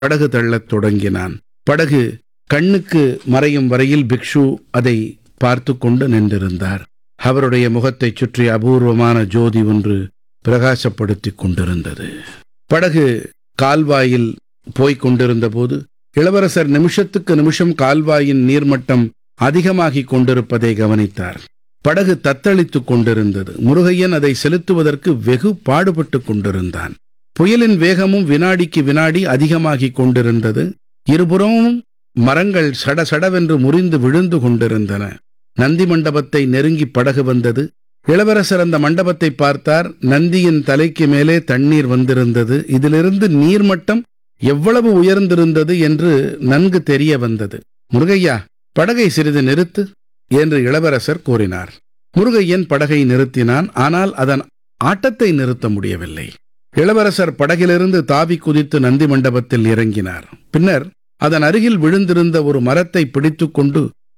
படகு தள்ளத் தொடங்கினான் படகு கண்ணுக்கு மறையும் வரையில் பிக்ஷு அதை பார்த்து கொண்டு நின்றிருந்தார் அவருடைய முகத்தைச் சுற்றி அபூர்வமான ஜோதி ஒன்று பிரகாசப்படுத்திக் கொண்டிருந்தது படகு கால்வாயில் போய்க் கொண்டிருந்த போது இளவரசர் நிமிஷத்துக்கு நிமிஷம் கால்வாயின் நீர்மட்டம் அதிகமாகிக் கொண்டிருப்பதை கவனித்தார் படகு தத்தளித்துக் கொண்டிருந்தது முருகையன் அதை செலுத்துவதற்கு வெகு பாடுபட்டுக் கொண்டிருந்தான் புயலின் வேகமும் வினாடிக்கு வினாடி அதிகமாகிக் கொண்டிருந்தது இருபுறமும் மரங்கள் சடசடவென்று முறிந்து விழுந்து கொண்டிருந்தன நந்தி மண்டபத்தை நெருங்கி படகு வந்தது இளவரசர் அந்த மண்டபத்தை பார்த்தார் நந்தியின் தலைக்கு மேலே தண்ணீர் வந்திருந்தது இதிலிருந்து நீர்மட்டம் எவ்வளவு உயர்ந்திருந்தது என்று நன்கு தெரிய வந்தது முருகையா படகை சிறிது நிறுத்து என்று இளவரசர் கூறினார் முருகையன் படகை நிறுத்தினான் ஆனால் அதன் ஆட்டத்தை நிறுத்த முடியவில்லை இளவரசர் படகிலிருந்து தாவி குதித்து நந்தி மண்டபத்தில் இறங்கினார் பின்னர் அதன் அருகில் விழுந்திருந்த ஒரு மரத்தை பிடித்துக்கொண்டு